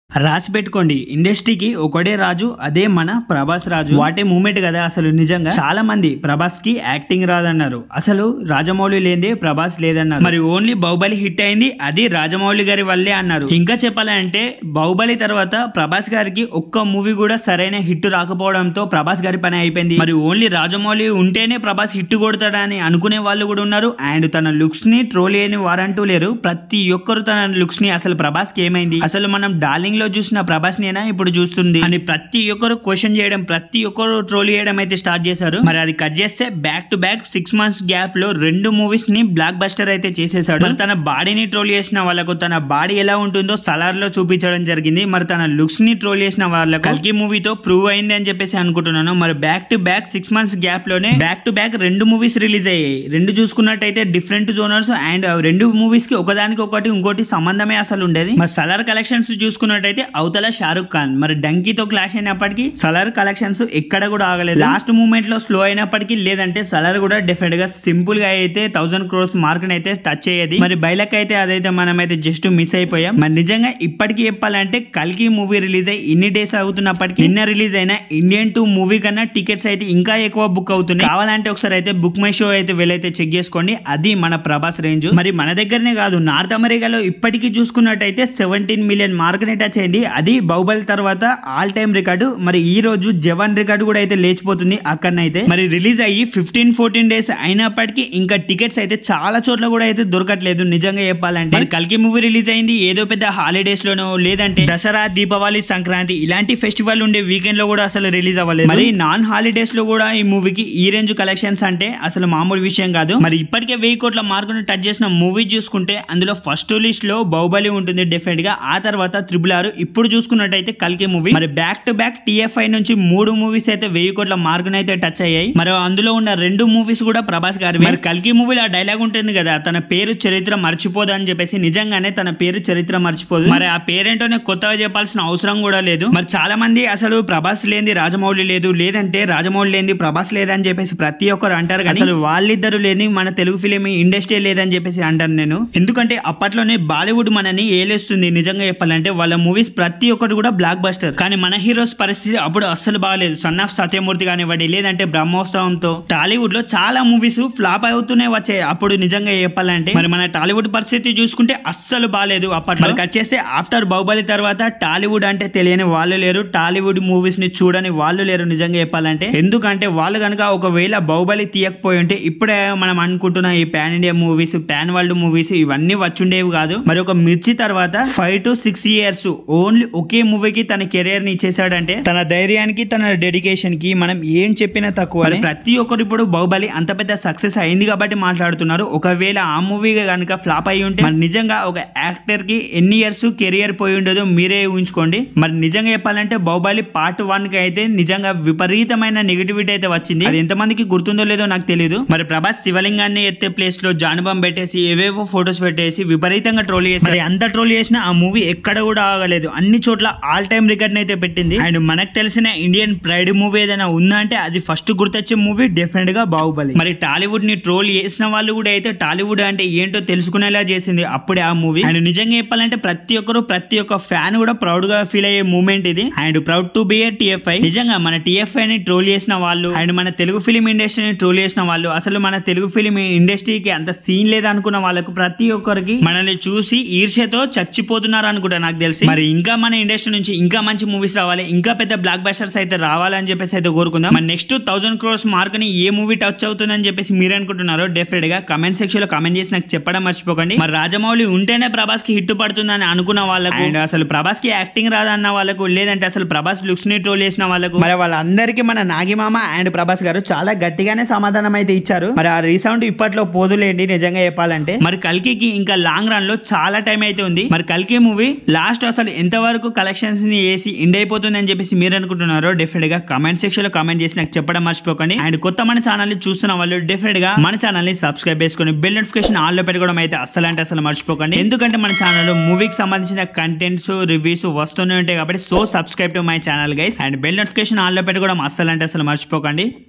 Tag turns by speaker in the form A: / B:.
A: రాసి పెట్టుకోండి ఇండస్ట్రీకి ఒకడే రాజు అదే మన ప్రభాస్ రాజు వాటే మూమెంట్ కదా అసలు నిజంగా చాలా మంది ప్రభాస్ కి యాక్టింగ్ రాదన్నారు అసలు రాజమౌళి లేదే ప్రభాస్ లేదన్నారు మరి ఓన్లీ బాహుబలి హిట్ అయింది అది రాజమౌళి గారి వల్లే అన్నారు ఇంకా చెప్పాలంటే బాహుబలి తర్వాత ప్రభాస్ గారికి ఒక్క మూవీ కూడా సరైన హిట్ రాకపోవడంతో ప్రభాస్ గారి పని అయిపోయింది మరి ఓన్లీ రాజమౌళి ఉంటేనే ప్రభాస్ హిట్ కొడతాడని అనుకునే వాళ్ళు కూడా ఉన్నారు అండ్ తన లుక్స్ ని ట్రోల్ చేయని వారంటూ లేరు ప్రతి ఒక్కరు తన లుక్స్ ని అసలు ప్రభాస్ కి ఏమైంది అసలు మనం డార్లింగ్ లో చూసిన ప్రభాస్ నేనా ఇప్పుడు చూస్తుంది అని ప్రతి ఒక్కరు క్వశ్చన్ చేయడం ప్రతి ఒక్కరు ట్రోల్ చేయడం అయితే స్టార్ట్ చేశారు మరి అది కట్ చేస్తే back to back six months gap లో రెండు మూవీస్ ని బ్లాక్ బస్టర్ అయితే చేసేసాడు మరి తన బాడీని ట్రోల్ చేసిన వాళ్ళకు తన బాడీ ఎలా ఉంటుందో సలార్ లో చూపించడం జరిగింది మరి తన లుక్స్ ని ట్రోల్ చేసిన వాళ్ళకు కల్కి మూవీతో ప్రూవ్ అయింది అని చెప్పేసి అనుకుంటున్నాను మరి back to back six months gap లోనే బ్యాక్ టు బ్యాక్ రెండు మూవీస్ రిలీజ్ అయ్యాయి రెండు చూసుకున్నట్టయితే డిఫరెంట్ జోనర్స్ అండ్ రెండు మూవీస్ కి ఒకదానికి ఒకటి ఇంకోటి సంబంధమే అసలు ఉండేది మరి సలార్ కలెక్షన్స్ చూసుకున్నట్టయితే అవతల షారుఖ్ ఖాన్ మరి డంకీతో క్లాష్ అయినప్పటికీ సలార్ కలెక్షన్స్ ఎక్కడ కూడా ఆగలేదు లాస్ట్ మూమెంట్ లో స్లో అయినప్పటికీ లేదంటే సలార్ కూడా డెఫినెట్ గా సింపుల్ గా అయితే థౌసండ్ క్రోర్స్ మార్క్ అయితే టచ్ అయ్యేది మరి బయలక్ అయితే అదైతే మనం అయితే జస్ట్ మిస్ అయిపోయాం మరి నిజంగా ఇప్పటికీ చెప్పాలంటే కల్కి మూవీ రిలీజ్ అయ్యి ఇన్ని డేస్ అవుతున్నప్పటికీ నిన్న రిలీజ్ అయిన ఇండియన్ టూ మూవీ కన్నా టికెట్స్ అయితే ఇంకా ఎక్కువ బుక్ అవుతున్నాయి కావాలంటే ఒకసారి అయితే బుక్ మై షో అయితే వెళ్ళైతే చెక్ చేసుకోండి అది మన ప్రభాస్ రేంజ్ మరి మన దగ్గరనే కాదు నార్త్ అమెరికాలో ఇప్పటికీ చూసుకున్నట్టయితే సెవెంటీన్ మిలియన్ మార్క్ ని టచ్ అయింది అది బాహుబలి తర్వాత ఆల్ టైమ్ రికార్డు మరి ఈ రోజు జవాన్ రికార్డు కూడా అయితే లేచిపోతుంది అక్కడనైతే మరి రిలీజ్ అయ్యి ఫిఫ్టీన్ ఫోర్టీన్ డేస్ అయినప్పటికీ ఇంకా టికెట్స్ అయితే చాలా చోట్ల కూడా అయితే దొరకట్లేదు నిజంగా చెప్పాలంటే మరి కల్కి మూవీ రిలీజ్ అయింది ఏదో పెద్ద హాలిడేస్ లోనో లేదంటే దసరా దీపావళి సంక్రాంతి ఇలాంటి ఫెస్టివల్ ఉండే వీకెండ్ లో కూడా అసలు రిలీజ్ అవ్వలేదు మరి నాన్ హాలిడేస్ లో కూడా ఈ మూవీకి ఈ రేంజ్ కలెక్షన్స్ అంటే అసలు మామూలు విషయం కాదు మరి ఇప్పటికే వెయ్యి కోట్ల మార్కును టచ్ చేసిన మూవీ చూసుకుంటే అందులో ఫస్ట్ లిస్ట్ లో బాహుబలి ఉంటుంది డెఫినెట్ గా ఆ తర్వాత త్రిబుల్ ఆర్ ఇప్పుడు చూసుకున్నట్టయితే కల్కి మూవీ మరి బ్యాక్ టు బ్యాక్ టిఎఫ్ఐ నుంచి మూడు మూవీస్ అయితే వెయ్యి కోట్ల మార్కును అయితే టచ్ అయ్యాయి మరి అందులో ఉన్న రెండు మూవీస్ కూడా ప్రభాస్ గారి మరి కల్కి మూవీలో ఆ డైలాగ్ ఉంటుంది కదా తన పేరు చరిత్ర మర్చిపోదు అని చెప్పేసి నిజంగానే తన పేరు చరిత్ర మర్చిపోదు మరి ఆ పేరేంటోనే కొత్తగా చెప్పాల్సిన అవసరం కూడా లేదు మరి చాలా మంది అసలు ప్రభాస్ లేని రాజమౌళి లేదు లేదంటే రాజమౌళి లేని ప్రభాస్ లేదని చెప్పేసి ప్రతి ఒక్కరు అంటారు కానీ అసలు వాళ్ళిద్దరు లేని మన తెలుగు ఫిలిం ఇండస్ట్రీ లేదని చెప్పేసి అంటాను నేను ఎందుకంటే అప్పట్లోనే బాలీవుడ్ మనని ఏలేస్తుంది నిజంగా చెప్పాలంటే వాళ్ళ మూవీస్ ప్రతి ఒక్కటి కూడా బ్లాక్ బస్టర్ కానీ మన హీరోస్ పరిస్థితి అప్పుడు అస్సలు బాగాలేదు సన్ ఆఫ్ సత్యమూర్తి కానివ్వండి లేదంటే బ్రహ్మోత్సవంతో టాలీవుడ్ లో చాలా మూవీస్ ఫ్లాప్ అవుతూనే వచ్చాయి అప్పుడు నిజంగా చెప్పాలంటే మరి మన టాలీవుడ్ పరిస్థితి చూసుకుంటే అస్సలు బాగాలేదు అప్పట్లో మరి కట్ చేస్తే ఆఫ్టర్ బాహుబలి తర్వాత టాలీవుడ్ అంటే తెలియని వాళ్ళు లేరు టాలీవుడ్ మూవీస్ ని చూడని వాళ్ళు లేరు నిజంగా చెప్పాలంటే ఎందుకంటే వాళ్ళు కనుక ఒకవేళ బాహుబలి తీయకపోయి ఉంటే ఇప్పుడే మనం అనుకుంటున్న ఈ pan India movies pan world movies ఇవన్నీ వచ్చుండేవి కాదు మరి ఒక మిర్చి తర్వాత five to six years only ఒకే మూవీకి తన కెరియర్ ని ఇచ్చేసాడంటే తన ధైర్యానికి తన డెడికేషన్ కి మనం ఏం చెప్పినా తక్కువ ప్రతి ఒక్కరు ఇప్పుడు బాహుబలి అంత పెద్ద సక్సెస్ అయింది కాబట్టి మాట్లాడుతున్నారు ఒకవేళ ఆ మూవీ కనుక ఫ్లాప్ అయి ఉంటే మరి నిజంగా ఒక యాక్టర్ కి ఎన్ని ఇయర్స్ కెరియర్ పోయి ఉండదో మీరే ఊహించుకోండి మరి నిజంగా చెప్పాలంటే బాహుబలి పార్ట్ వన్ కి అయితే నిజంగా విపరీతమైన నెగిటివిటీ అయితే వచ్చింది అది ఎంతమందికి గుర్తుందో లేదో నాకు తెలియదు మరి ప్రభాస్ శివలింగాన్ని ఎత్తే ప్లేస్ లో జానుబాం పెట్టేసి ఏవేవో ఫొటోస్ పెట్టేసి విపరీతంగా ట్రోల్ చేసి మరి అంత ట్రోల్ చేసినా ఆ మూవీ ఎక్కడ కూడా ఆగలేదు అన్ని చోట్ల ఆల్ టైమ్ రికార్డ్ అయితే పెట్టింది అండ్ మనకు తెలిసిన ఇండియన్ ప్రైడ్ మూవీ ఏదైనా ఉందా అంటే అది ఫస్ట్ గుర్తొచ్చే మూవీ డెఫినెట్ గా బాహుబలి మరి టాలీవుడ్ ని ట్రోల్ చేసిన వాళ్ళు కూడా అయితే టాలీవుడ్ అంటే ఏంటో తెలుసుకునేలా చేసింది అప్పుడే ఆ మూవీ అండ్ నిజంగా చెప్పాలంటే ప్రతి ఒక్కరు ప్రతి ఒక్క ఫ్యాన్ కూడా ప్రౌడ్ గా ఫీల్ అయ్యే మూమెంట్ ఇది and proud to be a TFI నిజంగా మన టిఎఫ్ఐ ని ట్రోల్ చేసిన వాళ్ళు అండ్ మన తెలుగు ఫిలిం ఇండస్ట్రీని ట్రోల్ చేసిన వాళ్ళు అసలు మన తెలుగు ఫిలిం ఇండస్ట్రీకి అంత సీన్ లేదనుకున్న వాళ్ళకు ప్రతి ఒక్కరికి మనల్ని చూసి ఈర్ష్యతో చచ్చిపోతున్నారు అనుకుంటా నాకు తెలిసి మరి ఇంకా మన ఇండస్ట్రీ నుంచి ఇంకా మంచి మూవీస్ రావాలి ఇంకా పెద్ద బ్లాక్ బస్టర్స్ అయితే రావాలని చెప్పేసి అయితే కోరుకుందాం మరి నెక్స్ట్ థౌసండ్ క్రోర్స్ మార్క్ ని ఏ మూవీ టచ్ అవుతుందని చెప్పేసి మీరు అనుకుంటున్నారో డెఫినెట్ గా కమెంట్ సెక్షన్ లో కమెంట్ చేసి నాకు చెప్పడం మర్చిపోకండి మరి రాజమౌళి ఉంటేనే ప్రభాస్ కి హిట్ పడుతుందని అనుకున్న వాళ్ళకు అండ్ అసలు ప్రభాస్ కి యాక్టింగ్ రాదన్న వాళ్ళకు లేదంటే అసలు ప్రభాస్ లుక్స్ ని ట్రోల్ చేసిన వాళ్ళకు మరి వాళ్ళందరికీ మన నాగిమామ అండ్ ప్రభాస్ గారు చాలా గట్టిగానే సమాధానం అయితే ఇచ్చారు మరి ఆ రీసౌండ్ ఇప్పట్లో పోదులేండి నిజంగా చెప్పాలంటే మరి కల్కికి ఇంకా లాంగ్ రన్ లో చాలా టైం అయితే ఉంది మరి కల్కి మూవీ లాస్ట్ అసలు ఎంతవరకు కలెక్షన్స్ ని వేసి ఎండ్ అయిపోతుంది అని చెప్పేసి మీరు అనుకుంటున్నారో డెఫినెట్ గా కమెంట్ సెక్షన్ లో కమెంట్ చేసి నాకు చెప్పడం మర్చిపోకండి అండ్ కొత్త మన ఛానల్ ని చూస్తున్న వాళ్ళు డెఫినెట్ గా మన ఛానల్ ని సబ్స్క్రైబ్ చేసుకుని బెల్ నోటిఫికేషన్ ఆన్ లో పెట్టుకోవడం అయితే అస్సలు అంటే అసలు మర్చిపోకండి ఎందుకంటే మన ఛానల్ మూవీకి సంబంధించిన కంటెంట్స్ రివ్యూస్ వస్తూనే ఉంటాయి కాబట్టి so subscribe to my channel guys and bell notification on లో పెట్టుకోవడం అస్సలు అంటే అసలు మర్చిపోకండి